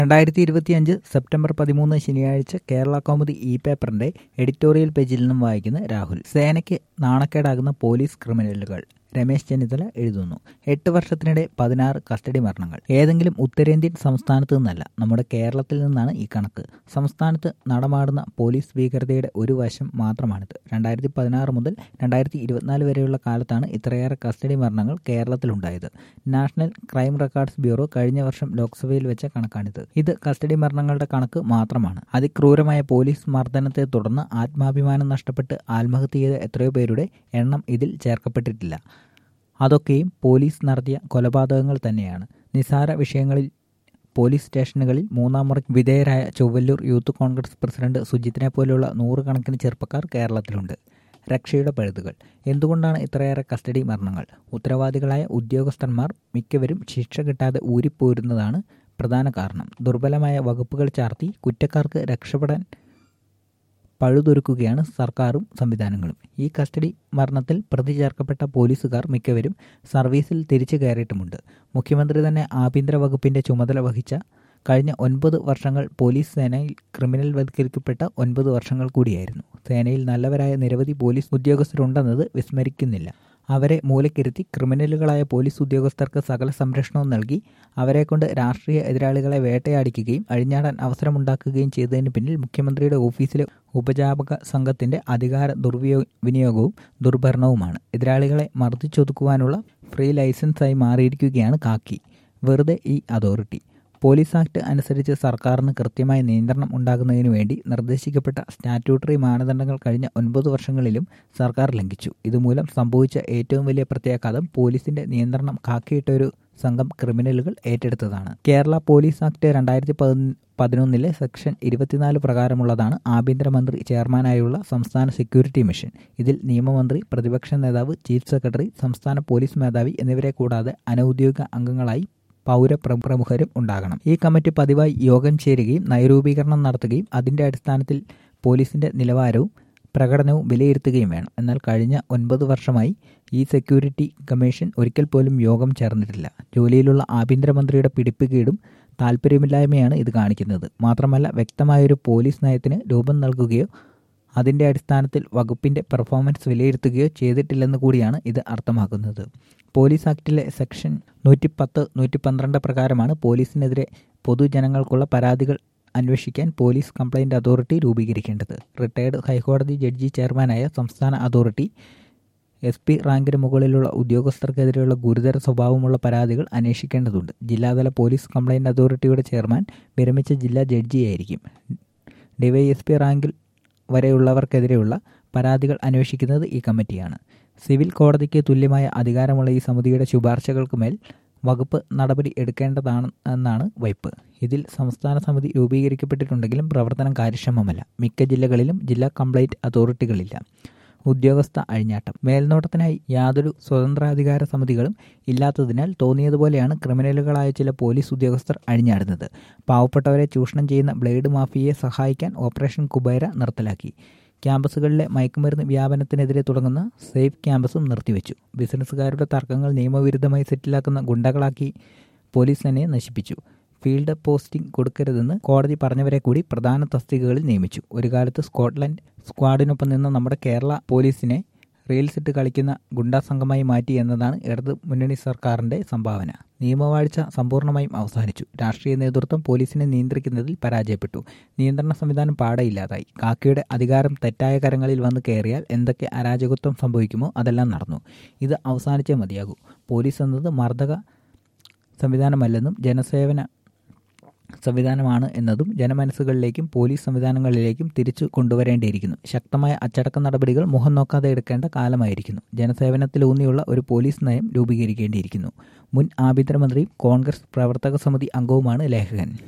രണ്ടായിരത്തി ഇരുപത്തിയഞ്ച് സെപ്റ്റംബർ പതിമൂന്ന് ശനിയാഴ്ച കേരള കൗമുദി ഇ പേപ്പറിന്റെ എഡിറ്റോറിയൽ പേജിൽ നിന്നും വായിക്കുന്ന രാഹുൽ സേനയ്ക്ക് നാണക്കേടാകുന്ന പോലീസ് ക്രിമിനലുകൾ രമേശ് ചെന്നിത്തല എഴുതുന്നു എട്ട് വർഷത്തിനിടെ പതിനാറ് കസ്റ്റഡി മരണങ്ങൾ ഏതെങ്കിലും ഉത്തരേന്ത്യൻ സംസ്ഥാനത്തു നിന്നല്ല നമ്മുടെ കേരളത്തിൽ നിന്നാണ് ഈ കണക്ക് സംസ്ഥാനത്ത് നടമാടുന്ന പോലീസ് ഭീകരതയുടെ ഒരു വശം മാത്രമാണിത് രണ്ടായിരത്തി പതിനാറ് മുതൽ രണ്ടായിരത്തി ഇരുപത്തിനാല് വരെയുള്ള കാലത്താണ് ഇത്രയേറെ കസ്റ്റഡി മരണങ്ങൾ കേരളത്തിലുണ്ടായത് നാഷണൽ ക്രൈം റെക്കോർഡ്സ് ബ്യൂറോ കഴിഞ്ഞ വർഷം ലോക്സഭയിൽ വെച്ച കണക്കാണിത് ഇത് കസ്റ്റഡി മരണങ്ങളുടെ കണക്ക് മാത്രമാണ് അതിക്രൂരമായ പോലീസ് മർദ്ദനത്തെ തുടർന്ന് ആത്മാഭിമാനം നഷ്ടപ്പെട്ട് ആത്മഹത്യ ചെയ്ത എത്രയോ പേരുടെ എണ്ണം ഇതിൽ ചേർക്കപ്പെട്ടിട്ടില്ല അതൊക്കെയും പോലീസ് നടത്തിയ കൊലപാതകങ്ങൾ തന്നെയാണ് നിസാര വിഷയങ്ങളിൽ പോലീസ് സ്റ്റേഷനുകളിൽ മൂന്നാം മുറയ്ക്ക് വിധേയരായ ചൊവ്വല്ലൂർ യൂത്ത് കോൺഗ്രസ് പ്രസിഡന്റ് സുജിത്തിനെ പോലെയുള്ള നൂറുകണക്കിന് ചെറുപ്പക്കാർ കേരളത്തിലുണ്ട് രക്ഷയുടെ പഴുതുകൾ എന്തുകൊണ്ടാണ് ഇത്രയേറെ കസ്റ്റഡി മരണങ്ങൾ ഉത്തരവാദികളായ ഉദ്യോഗസ്ഥന്മാർ മിക്കവരും ശിക്ഷ കിട്ടാതെ ഊരിപ്പോരുന്നതാണ് പ്രധാന കാരണം ദുർബലമായ വകുപ്പുകൾ ചാർത്തി കുറ്റക്കാർക്ക് രക്ഷപ്പെടാൻ പഴുതൊരുക്കുകയാണ് സർക്കാരും സംവിധാനങ്ങളും ഈ കസ്റ്റഡി മരണത്തിൽ പ്രതി ചേർക്കപ്പെട്ട പോലീസുകാർ മിക്കവരും സർവീസിൽ തിരിച്ചു കയറിയിട്ടുമുണ്ട് മുഖ്യമന്ത്രി തന്നെ ആഭ്യന്തര വകുപ്പിന്റെ ചുമതല വഹിച്ച കഴിഞ്ഞ ഒൻപത് വർഷങ്ങൾ പോലീസ് സേനയിൽ ക്രിമിനൽ വൽക്കരിക്കപ്പെട്ട ഒൻപത് വർഷങ്ങൾ കൂടിയായിരുന്നു സേനയിൽ നല്ലവരായ നിരവധി പോലീസ് ഉദ്യോഗസ്ഥരുണ്ടെന്നത് വിസ്മരിക്കുന്നില്ല അവരെ മൂലക്കിരുത്തി ക്രിമിനലുകളായ പോലീസ് ഉദ്യോഗസ്ഥർക്ക് സകല സംരക്ഷണവും നൽകി അവരെക്കൊണ്ട് രാഷ്ട്രീയ എതിരാളികളെ വേട്ടയാടിക്കുകയും അഴിഞ്ഞാടാൻ അവസരമുണ്ടാക്കുകയും ചെയ്തതിന് പിന്നിൽ മുഖ്യമന്ത്രിയുടെ ഓഫീസിലെ ഉപജാപക സംഘത്തിന്റെ അധികാര ദുർവിയോ വിനിയോഗവും ദുർഭരണവുമാണ് എതിരാളികളെ മർദ്ദിച്ചൊതുക്കുവാനുള്ള ഫ്രീ ലൈസൻസായി മാറിയിരിക്കുകയാണ് കാക്കി വെറുതെ ഈ അതോറിറ്റി പോലീസ് ആക്ട് അനുസരിച്ച് സർക്കാരിന് കൃത്യമായ നിയന്ത്രണം ഉണ്ടാകുന്നതിനു വേണ്ടി നിർദ്ദേശിക്കപ്പെട്ട സ്റ്റാറ്റ്യൂട്ടറി മാനദണ്ഡങ്ങൾ കഴിഞ്ഞ ഒൻപത് വർഷങ്ങളിലും സർക്കാർ ലംഘിച്ചു ഇതുമൂലം സംഭവിച്ച ഏറ്റവും വലിയ പ്രത്യാഘാതം പോലീസിന്റെ നിയന്ത്രണം കാക്കിയിട്ട ഒരു സംഘം ക്രിമിനലുകൾ ഏറ്റെടുത്തതാണ് കേരള പോലീസ് ആക്ട് രണ്ടായിരത്തി പതിനൊന്നിലെ സെക്ഷൻ ഇരുപത്തിനാല് പ്രകാരമുള്ളതാണ് ആഭ്യന്തരമന്ത്രി ചെയർമാനായുള്ള സംസ്ഥാന സെക്യൂരിറ്റി മിഷൻ ഇതിൽ നിയമമന്ത്രി പ്രതിപക്ഷ നേതാവ് ചീഫ് സെക്രട്ടറി സംസ്ഥാന പോലീസ് മേധാവി എന്നിവരെ കൂടാതെ അനൌദ്യോഗിക അംഗങ്ങളായി പൗര പ്രമുഖരും ഉണ്ടാകണം ഈ കമ്മിറ്റി പതിവായി യോഗം ചേരുകയും നയരൂപീകരണം നടത്തുകയും അതിന്റെ അടിസ്ഥാനത്തിൽ പോലീസിന്റെ നിലവാരവും പ്രകടനവും വിലയിരുത്തുകയും വേണം എന്നാൽ കഴിഞ്ഞ ഒൻപത് വർഷമായി ഈ സെക്യൂരിറ്റി കമ്മീഷൻ ഒരിക്കൽ പോലും യോഗം ചേർന്നിട്ടില്ല ജോലിയിലുള്ള ആഭ്യന്തരമന്ത്രിയുടെ പിടിപ്പുകേടും താല്പര്യമില്ലായ്മയാണ് ഇത് കാണിക്കുന്നത് മാത്രമല്ല വ്യക്തമായൊരു പോലീസ് നയത്തിന് രൂപം നൽകുകയോ അതിന്റെ അടിസ്ഥാനത്തിൽ വകുപ്പിന്റെ പെർഫോമൻസ് വിലയിരുത്തുകയോ ചെയ്തിട്ടില്ലെന്ന് കൂടിയാണ് ഇത് അർത്ഥമാക്കുന്നത് പോലീസ് ആക്ടിലെ സെക്ഷൻ നൂറ്റി പത്ത് നൂറ്റി പന്ത്രണ്ട് പ്രകാരമാണ് പോലീസിനെതിരെ പൊതുജനങ്ങൾക്കുള്ള പരാതികൾ അന്വേഷിക്കാൻ പോലീസ് കംപ്ലയിന്റ് അതോറിറ്റി രൂപീകരിക്കേണ്ടത് റിട്ടയർഡ് ഹൈക്കോടതി ജഡ്ജി ചെയർമാനായ സംസ്ഥാന അതോറിറ്റി എസ് പി റാങ്കിന് മുകളിലുള്ള ഉദ്യോഗസ്ഥർക്കെതിരെയുള്ള ഗുരുതര സ്വഭാവമുള്ള പരാതികൾ അന്വേഷിക്കേണ്ടതുണ്ട് ജില്ലാതല പോലീസ് കംപ്ലയിന്റ് അതോറിറ്റിയുടെ ചെയർമാൻ വിരമിച്ച ജില്ലാ ജഡ്ജിയായിരിക്കും ഡിവൈഎസ്പി റാങ്കിൽ വരെയുള്ളവർക്കെതിരെയുള്ള പരാതികൾ അന്വേഷിക്കുന്നത് ഈ കമ്മിറ്റിയാണ് സിവിൽ കോടതിക്ക് തുല്യമായ അധികാരമുള്ള ഈ സമിതിയുടെ ശുപാർശകൾക്ക് മേൽ വകുപ്പ് നടപടി എടുക്കേണ്ടതാണ് എന്നാണ് വൈപ്പ് ഇതിൽ സംസ്ഥാന സമിതി രൂപീകരിക്കപ്പെട്ടിട്ടുണ്ടെങ്കിലും പ്രവർത്തനം കാര്യക്ഷമമല്ല മിക്ക ജില്ലകളിലും ജില്ലാ കംപ്ലൈന്റ് അതോറിറ്റികളില്ല ഉദ്യോഗസ്ഥ അഴിഞ്ഞാട്ടം മേൽനോട്ടത്തിനായി യാതൊരു സ്വതന്ത്രാധികാര സമിതികളും ഇല്ലാത്തതിനാൽ തോന്നിയതുപോലെയാണ് ക്രിമിനലുകളായ ചില പോലീസ് ഉദ്യോഗസ്ഥർ അഴിഞ്ഞാടുന്നത് പാവപ്പെട്ടവരെ ചൂഷണം ചെയ്യുന്ന ബ്ലേഡ് മാഫിയയെ സഹായിക്കാൻ ഓപ്പറേഷൻ കുബൈര നിർത്തലാക്കി ക്യാമ്പസുകളിലെ മയക്കുമരുന്ന് വ്യാപനത്തിനെതിരെ തുടങ്ങുന്ന സേഫ് ക്യാമ്പസും നിർത്തിവെച്ചു ബിസിനസ്സുകാരുടെ തർക്കങ്ങൾ നിയമവിരുദ്ധമായി സെറ്റിലാക്കുന്ന ഗുണ്ടകളാക്കി പോലീസ് സേനയെ നശിപ്പിച്ചു ഫീൽഡ് പോസ്റ്റിംഗ് കൊടുക്കരുതെന്ന് കോടതി പറഞ്ഞവരെ കൂടി പ്രധാന തസ്തികകളിൽ നിയമിച്ചു ഒരു കാലത്ത് സ്കോട്ട്ലൻഡ് സ്ക്വാഡിനൊപ്പം നിന്ന നമ്മുടെ കേരള പോലീസിനെ റീൽസ് ഇട്ട് കളിക്കുന്ന ഗുണ്ടാ സംഘമായി മാറ്റി എന്നതാണ് ഇടത് മുന്നണി സർക്കാരിന്റെ സംഭാവന നിയമവാഴ്ച സമ്പൂർണ്ണമായും അവസാനിച്ചു രാഷ്ട്രീയ നേതൃത്വം പോലീസിനെ നിയന്ത്രിക്കുന്നതിൽ പരാജയപ്പെട്ടു നിയന്ത്രണ സംവിധാനം പാടയില്ലാതായി കാക്കയുടെ അധികാരം തെറ്റായ കരങ്ങളിൽ വന്ന് കയറിയാൽ എന്തൊക്കെ അരാജകത്വം സംഭവിക്കുമോ അതെല്ലാം നടന്നു ഇത് അവസാനിച്ചേ മതിയാകൂ പോലീസ് എന്നത് മർദ്ദക സംവിധാനമല്ലെന്നും ജനസേവന സംവിധാനമാണ് എന്നതും ജനമനസ്സുകളിലേക്കും പോലീസ് സംവിധാനങ്ങളിലേക്കും തിരിച്ചു കൊണ്ടുവരേണ്ടിയിരിക്കുന്നു ശക്തമായ അച്ചടക്ക നടപടികൾ മുഖം നോക്കാതെ എടുക്കേണ്ട കാലമായിരിക്കുന്നു ജനസേവനത്തിലൂന്നിയുള്ള ഒരു പോലീസ് നയം രൂപീകരിക്കേണ്ടിയിരിക്കുന്നു മുൻ ആഭ്യന്തരമന്ത്രിയും കോൺഗ്രസ് പ്രവർത്തക സമിതി അംഗവുമാണ് ലേഖകൻ